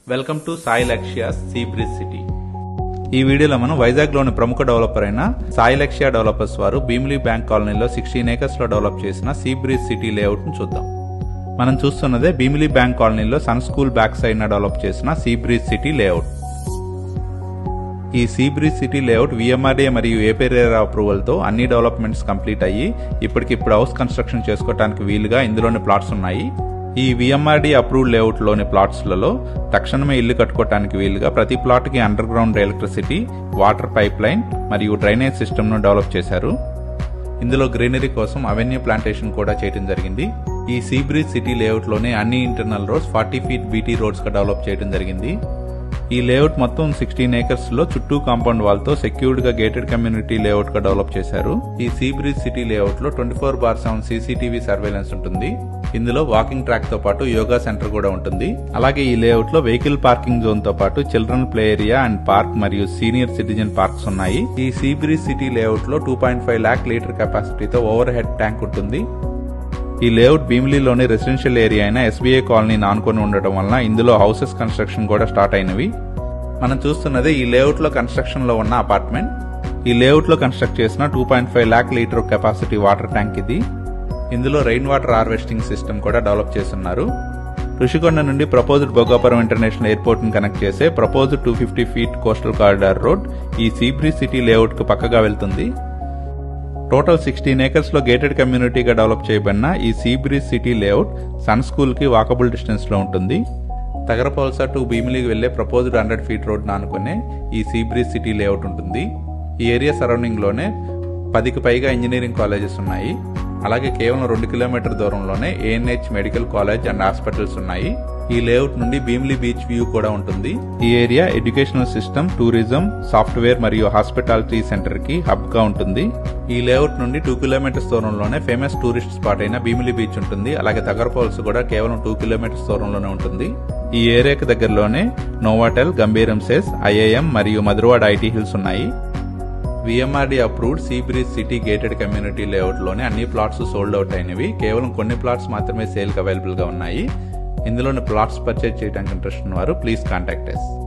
welcome to Sai లక్ష్య see Breeze city ఈ వీడియోలో మనం వైజాగ్లోని ప్రముఖ డెవలపర్ అయిన సాయి లక్ష్య డెవలపర్స్ వారు భీమిలీ బ్యాంక్ కాలనీలో సిక్స్టీన్ ఏకర్స్ లో డెవలప్ చేసిన సీ బ్రిజ్ సిటీ లేఅవుట్ ను చూద్దాం మనం చూస్తున్నదే భీమిలీ బ్యాంక్ కాలనీలో Sun School back side develop చేసిన సీ బ్రిజ్ సిటీ లేఅవుట్ ఈ Sea Breeze City layout VMRDA మరియు ఏపీరేరా అప్రూవల్ తో అన్ని డెవలప్మెంట్స్ కంప్లీట్ అయ్యి ఇప్పటికిప్పుడు హౌస్ కన్స్ట్రక్షన్ చేసుకోవడానికి వీలుగా ఇందులోని ప్లాట్స్ ఉన్నాయి ఈ విఎంఆర్డీ అప్రూవ్డ్ లేఅవుట్ లోని ప్లాట్స్ లలో తక్షణమే ఇల్లు కట్టుకోవడానికి వీలుగా ప్రతి ప్లాట్ కి under ground electricity water pipe line మరియు డ్రైనేజ్ సిస్టమ్ ను డెవలప్ చేశారు ఇందులో గ్రీనరీ కోసం అవెన్యూ ప్లాంటేషన్ కూడా చేయడం జరిగింది ఈ సీ బ్రిజ్ సిటీ లేఅవుట్ లోనే అన్ని internal roads forty feet BT roads గా డెవలప్ చేయడం జరిగింది ఈ లేఅవుట్ మొత్తం సిక్స్టీన్ ఏకర్స్ లో చుట్టూ కాంపౌండ్ వాల్ తో సెక్యూర్డ్ గా గేటెడ్ కమ్యూనిటీ లేఅవుట్ గా డెవలప్ చేశారు ఈ సీ బ్రిజ్ సిటీ లేఅవుట్ లో twenty four bar seven CCTV surveillance ఉంటుంది ఇందులో వాకింగ్ ట్రాక్ తో పాటు యోగా సెంటర్ కూడా ఉంటుంది అలాగే ఈ లేఅవుట్ లో వెహికల్ పార్కింగ్ జోన్ తో పాటు children play area and park మరియు సీనియర్ సిటిజన్ పార్క్స్ ఉన్నాయి ఈ సీ బ్రిజ్ సిటీ లేఅవుట్ లో two point five lakh litre కెపాసిటీతో ఓవర్ హెడ్ ట్యాంక్ ఉంటుంది ఈ లేఅవుట్ భీమిలీలోని రెసిడెన్షియల్ ఏరియా అయిన ఎస్బీఐ కాలనీ ఆనుకొని ఉండటం వలన ఇందులో హౌసెస్ కన్స్ట్రక్షన్ కూడా స్టార్ట్ అయినవి మనం చూస్తున్నదే ఈ లేఅవుట్ లో కన్స్ట్రక్షన్ లో ఉన్న అపార్ట్మెంట్ ఈ లేఅవుట్ లో కన్స్ట్రక్ట్ చేసిన two point five lakh litre capacity water tank ఇది ఇందులో రెయిన్ వాటర్ హార్వెస్టింగ్ సిస్టమ్ కూడా డెవలప్ చేస్తున్నారు ఋషికొండ నుండి ప్రపోజ్డ్ భోగాపురం ఇంటర్నేషనల్ ఎయిర్పోర్ట్ ని కనెక్ట్ చేసే proposed two fifty feet coastal corridor road ఈ సీబ్రీ సిటీ లేఅవుట్ కు పక్కగా వెళ్తుంది టోటల్ సిక్స్టీన్ ఏకర్స్ లో గేటెడ్ కమ్యూనిటీగా డెవలప్ చేయబడిన ఈ Sea Breeze City layout Sun School కి వాకబుల్ డిస్టెన్స్ లో ఉంటుంది తగరపల్స టు భీమిలికి వెళ్లే ప్రపోజ్డ్ హండ్రెడ్ ఫీట్ రోడ్ ఆనుకునే ఈ సీ బ్రిజ్ సిటీ లేఅవుట్ ఉంటుంది ఈ ఏరియా సరౌండింగ్ లోనే పదికి పైగా ఇంజనీరింగ్ కాలేజెస్ ఉన్నాయి అలాగే కేవలం రెండు కిలోమీటర్ దూరంలోనే ANH medical college and hospitals ఉన్నాయి ఈ లేఅవుట్ నుండి భీమిలీ బీచ్ వ్యూ కూడా ఉంటుంది ఈ area educational system tourism software మరియు హాస్పిటాలిటీ సెంటర్ కి హబ్ గా ఉంటుంది ఈ లేఅవుట్ నుండి టూ కిలోమీటర్స్ దూరంలోనే ఫేమస్ టూరిస్ట్ స్పాట్ అయిన భీమిలీ బీచ్ ఉంటుంది అలాగే తగరపోల్స్ కూడా కేవలం టూ కిలోమీటర్స్ దూరంలోనే ఉంటుంది ఈ ఏరియాకి దగ్గరలోనే నోవాటెల్ గంభీరం సెస్ ఐఐఎం మరియు మధురవాడ ఐటీ హిల్స్ ఉన్నాయి VMRD approved Sea Breeze City gated community layout లోనే అన్ని ప్లాట్స్ సోల్డ్ అవుట్ అయినవి కేవలం కొన్ని ప్లాట్స్ మాత్రమే సేల్ అవైలబుల్ గా ఉన్నాయి ఇందులోని ప్లాట్స్ పర్చేజ్ చేయడానికి ఇంట్రెస్ట్ ఉన్నవారు ప్లీజ్ కాంటాక్ట్ ఎస్